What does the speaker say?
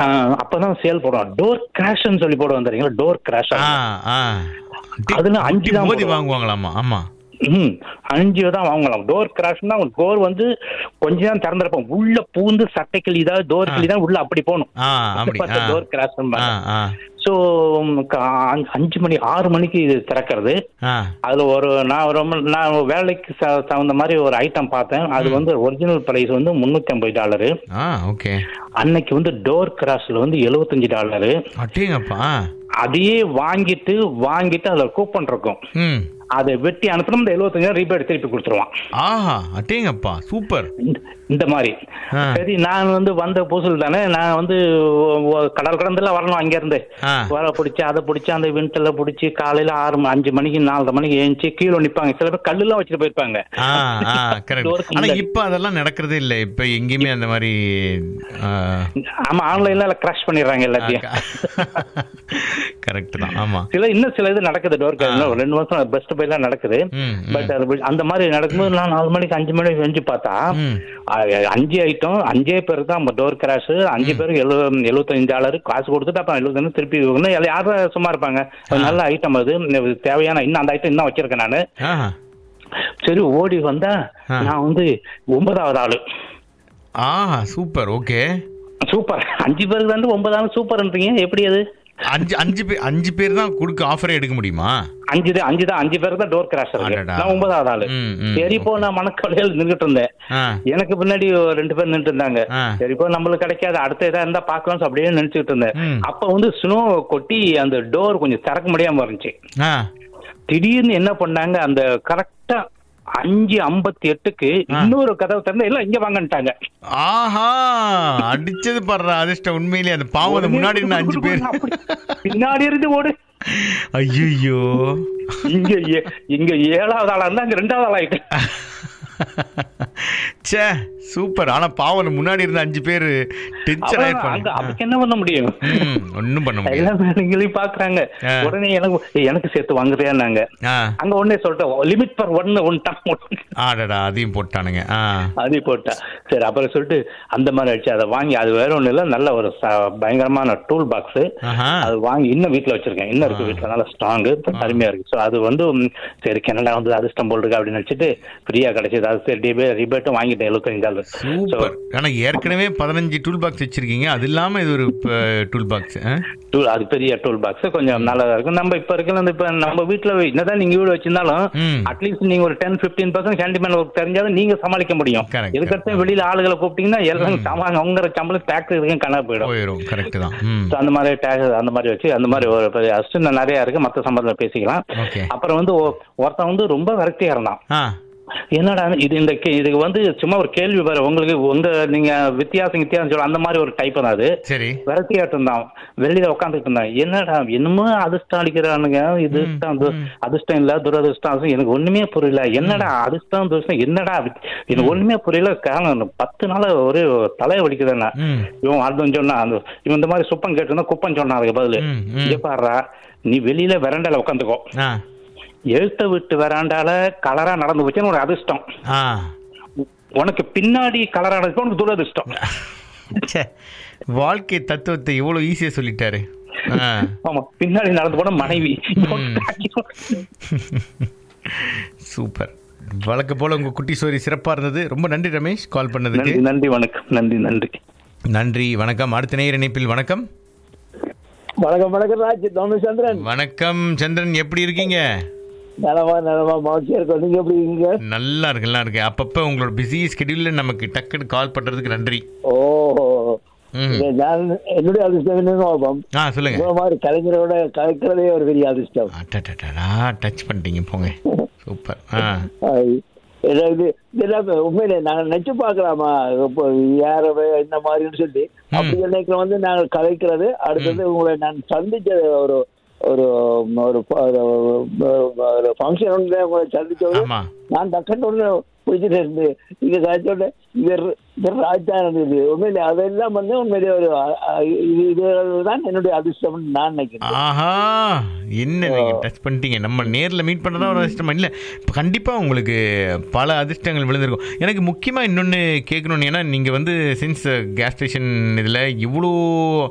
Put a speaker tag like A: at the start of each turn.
A: ஆஹ், அப்பதான் சேல் போடுவோம் டோர் கிராஷ்னு சொல்லி போடுவோம் தெரியுங்களா டோர் கிராஷ்
B: ஆ ஆ
A: அதுல அஞ்சு தான்
B: மோதி
A: போடுவோம்.
B: வாங்குவாங்களாமா ஆமா
A: ம் அஞ்சு தான் வாங்கலாம் டோர் கிராஷ்னா டோர் வந்து கொஞ்ச நேரம் திறந்திருப்போம் உள்ள பூந்து சட்டை கிளிதான் டோர் கிளிதான் உள்ள அப்படி போகணும்
B: ஆ அப்படி ஆ
A: டோர் கிராஷ்
B: ஆ ஆ
A: ஸோ அஞ்சு மணி ஆறு மணிக்கு இது திறக்கிறது
B: ஆ
A: அதுல ஒரு நான் ரொம்ப நான் வேலைக்கு ச- தகுந்த மாதிரி ஒரு ஐட்டம் பார்த்தேன் அது வந்து ஒரிஜினல் பிரைஸ் வந்து முன்னூத்தி ஐம்பது டாலரு
B: ஆ ஓகே
A: அன்னைக்கு வந்து டோர் கிராஸ்ல வந்து எழுபத்தஞ்சு டாலரு
B: அட்டேங்கப்பா
A: அதையே வாங்கிட்டு வாங்கிட்டு அதுல கூப்பன் இருக்கும்
B: ம்
A: அதை வெட்டி அனுப்பினா இந்த எழுபத்தஞ்சு ரீபேட் திருப்பி கொடுத்துருவான்
B: ஆஹா அட்டேங்கப்பா சூப்பர்
A: இந்த- இந்த மாதிரி
B: ஆ.
A: சரி நான் வந்து வந்த புதுசுல தானே நான் வந்து ஒ- ஒ- கடல் கடந்துல வரணும் அங்க இருந்து
B: ஆ
A: வர பிடிச்சி அதை பிடிச்சி அந்த விண்டர்ல பிடிச்சி காலையில ஆறு ம- அஞ்சு மணிக்கு நாலரை மணிக்கு ஏஞ்சி கீழே நிப்பாங்க சில பேர் கல்லுலாம் வச்சுட்டு போயிருப்பாங்க
B: ஆ ஆ கரெக்ட்
A: டோருக்கு
B: ஆனா
A: முன்னாடி.
B: இப்ப அதெல்லாம் நடக்கிறதே இல்ல இப்ப எங்கேயுமே அந்த மாதிரி ஆ,
A: ஆமா ஆன்லைன்ல கிராஷ் பண்ணிடுறாங்க எல்லாத்தையும்
B: கரெக்ட் தான் ஆமா
A: சில இன்னும் சில இது நடக்குது டோர் இன்னும் ரெண்டு வருஷம் பெஸ்ட் பைலாம் நடக்குது
B: ம், ம்.
A: பட் அது படி- அந்த மாதிரி நடக்கும்போது நான் நாலு மணிக்கு அஞ்சு மணிக்கு செஞ்சு பார்த்தா
B: ம்.
A: அ- அஞ்சு ஐட்டம் அஞ்சே பேர் தான் டோர் கிராஷ் அஞ்சு பேருக்கு எழு எழுபத்தஞ்சு டாலர் காசு கொடுத்துட்டு அப்புறம் எழுபத்தஞ்சு திருப்பி இன்னும் எல்லா- யாரும் சும்மா இருப்பாங்க ஒரு நல்ல ஐட்டம் அது இது தேவையான இன்னும் அந்த ஐட்டம் இன்னும் வச்சிருக்கேன் நான்
B: ஆஹா
A: சரி ஓடி வந்தா
B: ஆ.
A: நான் வந்து ஒன்பதாவது ஆளு
B: ஆஹா சூப்பர் ஓகே
A: சூப்பர் அஞ்சு பேருக்கு வந்து ஒன்பதாவது சூப்பர்ன்றீங்க எப்படி அது
B: அஞ்சு அஞ்சு பேர் அஞ்சு பேர் தான் கொடுக்க ஆஃபரே எடுக்க முடியுமா
A: அஞ்சு தான் அஞ்சு தான் அஞ்சு பேருக்கு தான் டோர் கிராஷ் இருக்கு
B: அடடா.
A: நான் ஒன்பதாவது ஆளு
B: ம், ம்.
A: சரி இப்போ நான் மனக்கவலையில் நின்றுட்டு இருந்தேன்
B: ஆ
A: எனக்கு பின்னாடி ஒரு ரெண்டு பேர் நின்றுட்டு இருந்தாங்க
B: ஆ.
A: சரி இப்போ நம்மளுக்கு கிடைக்காது அடுத்த இதா இருந்தா பார்க்கலாம் அப்படியே நினைச்சுட்டு இருந்தேன்
B: ம்.
A: அப்ப வந்து ஸ்னோ கொட்டி அந்த டோர் கொஞ்சம் திறக்க முடியாம இருந்துச்சு
B: ஆ
A: திடீர்னு என்ன பண்ணாங்க அந்த கரெக்டா அஞ்சு ஐம்பத்தி எட்டுக்கு இன்னொரு கதவு திறந்து எல்லாம் இங்க வாங்கன்ட்டாங்க
B: ஆஹா அடிச்சது படுற அதிர்ஷ்டம் உண்மையிலேயே அந்த பாவம் அந்த முன்னாடி இருந்த அஞ்சு பேர்
A: அப்படி பின்னாடி இருந்து ஓடு
B: ஐயோ
A: இங்க ஏ- இங்க ஏழாவது ஆளா இருந்தா அங்க ரெண்டாவது ஆள் ஆயிட்டு
B: ச்சே சூப்பர் ஆனா பாவம் அந்த முன்னாடி இருந்த அஞ்சு பேர் டென்ஷன்
A: அவ்வளவுதான். அங்க
B: ஆயிருப்பாங்க
A: அதுக்கு என்ன பண்ண முடியும்
B: ம், ஒண்ணும் பண்ண முடியாது
A: எல்லாம் நீங்களையும் பாக்குறாங்க
B: ஆ.
A: உடனே எனக்கு ஏய், எனக்கு சேர்த்து வாங்குறியான்னாங்க
B: ஆ
A: அங்க உடனே சொல்லிட்டேன் லிமிட் பர் ஒன்னு ஒன் டம்
B: ஆடடா அதையும் போட்டானுங்க ஆ
A: அது போட்டா சரி அப்புறம் சொல்லிட்டு அந்த மாதிரி அடிச்சு அதை வாங்கி அது வேற ஒண்ணு இல்ல நல்ல ஒரு ச- பயங்கரமான டூல் பாக்ஸ்
B: ஆஹா
A: அது வாங்கி இன்னும் வீட்ல வச்சிருக்கேன் இன்னும் இருக்கு வீட்ல நல்ல ஸ்ட்ராங்கு அருமையா இருக்கு ஸோ அது வந்து ம், சரி கனடா வந்து அதிர்ஷ்டம் போல் இருக்கு அப்படின்னு நினைச்சிட்டு ஃப்ரீயா கிடைச்சது அது சரி டிபே ரிபேட்டும் வாங்கிட்டேன் எழுபத்தஞ்சு டாலர்
B: சூப்பர் ஆனா ஏற்கனவே பதினஞ்சு டூல் பாக்ஸ் வச்சிருக்கீங்க அது இல்லாம இது ஒரு டூல் பாக்ஸ்
A: டூல் அது பெரிய டூல் பாக்ஸ் கொஞ்சம் நல்லதா இருக்கும் நம்ம இப்ப இருக்க இப்ப நம்ம வீட்ல என்னதான் நீங்க வீடு வச்சிருந்தாலும்
B: ம்.
A: அட்லீஸ்ட் நீங்க ஒரு ten fifteen percent handyman work தெரிஞ்சாலும் நீங்க சமாளிக்க முடியும்
B: Correct,
A: இதுக்கடுத்து வெளியில ஆளுகளை கூப்பிட்டீங்கன்னா எல்லாம் சமாளம் அவங்க சம்பளம் ஃபேக்டரி இருக்கும் கணக்கு போயிடும்
B: போயிடும் கரெக்ட் தான் ம்
A: So, அந்த மாதிரி டேக்ஸ் அந்த மாதிரி வச்சு அந்த மாதிரி ஒரு பெரிய அசிஸ்டன்ட் நிறைய இருக்கு மற்ற சம்பளத்தில் பேசிக்கலாம்
B: ஓகே
A: அப்புறம் வந்து ஒ- ஒருத்தன் வந்து ரொம்ப விரக்தியா இருந்தான்
B: ஆ
A: என்னடா இது இந்த கே- இதுக்கு வந்து சும்மா ஒரு கேள்வி பாரு உங்களுக்கு உங்க நீங்க வித்தியாசம் வித்தியாசம் சொல்ல அந்த மாதிரி ஒரு டைப் தான் அது
B: சரி
A: விரக்தியாட்டு இருந்தான் வெளியில உட்காந்துட்டு இருந்தான் என்னடா என்னமோ அதிர்ஷ்டம் அடிக்கிறானுங்க இது இஷ்டம், அது அதிர்ஷ்டம் இல்ல துரதிர்ஷ்டம் அது எனக்கு ஒண்ணுமே புரியல என்னடா அதிர்ஷ்டம் துரதிர்ஷ்டம் என்னடா வித்- எனக்கு ஒண்ணுமே புரியல காரணம் பத்து நாளா ஒரே தலையை வலிக்குதுன்னா
B: ம்
A: இவன் அர்த்தம் சொன்னா அந்த இவன் இந்த மாதிரி சுப்பம் கேட்டுருந்தா குப்பம் சொன்னான் அதுக்கு பதிலு
B: ம், ம்.
A: இங்க பாடுறா நீ வெளியில வெரண்டால உட்காந்துக்கோ
B: ஆ
A: எழுத்த விட்டு வெராண்டால கலரா நடந்து போச்சுன்னு ஒரு அதிர்ஷ்டம்
B: ஆ
A: உனக்கு பின்னாடி கலரா நடந்து உனக்கு துரதிர்ஷ்டம்
B: ச்சே வாழ்க்கை தத்துவத்தை இவ்வளவு ஈஸியா சொல்லிட்டாரு ஆ
A: ஆமா பின்னாடி நடந்து போன மனைவி
B: சூப்பர் வழக்கு போல உங்க குட்டி சோரி சிறப்பா இருந்தது ரொம்ப நன்றி ரமேஷ் கால் பண்ணதுக்கு
A: நன்றி நன்றி வணக்கம் நன்றி நன்றி
B: நன்றி வணக்கம் அடுத்த நேயர் இணைப்பில் வணக்கம்
C: வணக்கம் வணக்கம் ராஜ் சந்திரன்
B: வணக்கம் சந்திரன் எப்படி இருக்கீங்க
C: நலமா நலமா மகிழ்ச்சியா இருக்கோம் நீங்க எப்படி இருக்கீங்க
B: நல்லா இருக்கு நல்லா இருக்கு அப்பப்ப உங்களோட பிஸி ஸ்கெடியூல்ல நமக்கு டக்குன்னு கால் பண்றதுக்கு நன்றி
C: ஓ
B: ம்.
C: இது நான் என்னுடைய அதிர்ஷ்டம் என்னன்னு பார்ப்போம்
B: ஆ சொல்லுங்க
C: உங்களை மாதிரி கலைஞரோட கலைக்கிறதே ஒரு பெரிய அதிர்ஷ்டம்
B: அடடடடா, டச் பண்ணிட்டீங்க போங்க சூப்பர் ஆ
C: ஆய். ஏன்னா இது இதெல்லாம் உண்மையிலே நாங்க நினைச்சு பார்க்கலாமா இப்போ யார என்ன மாதிரின்னு சொல்லி அப்படி நினைக்கிற வந்து நாங்கள் கலைக்கிறது அடுத்தது உங்களை நான் சந்திச்ச ஒரு ஒரு ஒரு ஒரு ஃபங்க்ஷன் ஒன்று உங்களை சந்திச்சது
B: ஆமா
C: நான் டக்குன்னு ஒன்று பிடிச்சிட்டு இருந்து இங்க காய்ச்சோட இவர் இவர் ராஜ்தான் இது உண்மையிலே அதெல்லாம் வந்து உண்மையிலே ஒரு அ- அ- இது இதுதான் என்னுடைய அதிர்ஷ்டம்னு நான் நினைக்கிறேன்
B: ஆஹா என்ன நீங்க டச் பண்ணிட்டீங்க நம்ம நேர்ல மீட் பண்ணதா ஒரு அதிர்ஷ்டம் இல்ல இப்ப கண்டிப்பா உங்களுக்கு பல அதிர்ஷ்டங்கள் விழுந்திருக்கும் எனக்கு முக்கியமா இன்னொன்னு கேட்கணும்னு ஏன்னா நீங்க வந்து சின்ஸ் கேஸ் ஸ்டேஷன் இதுல இவ்வளோ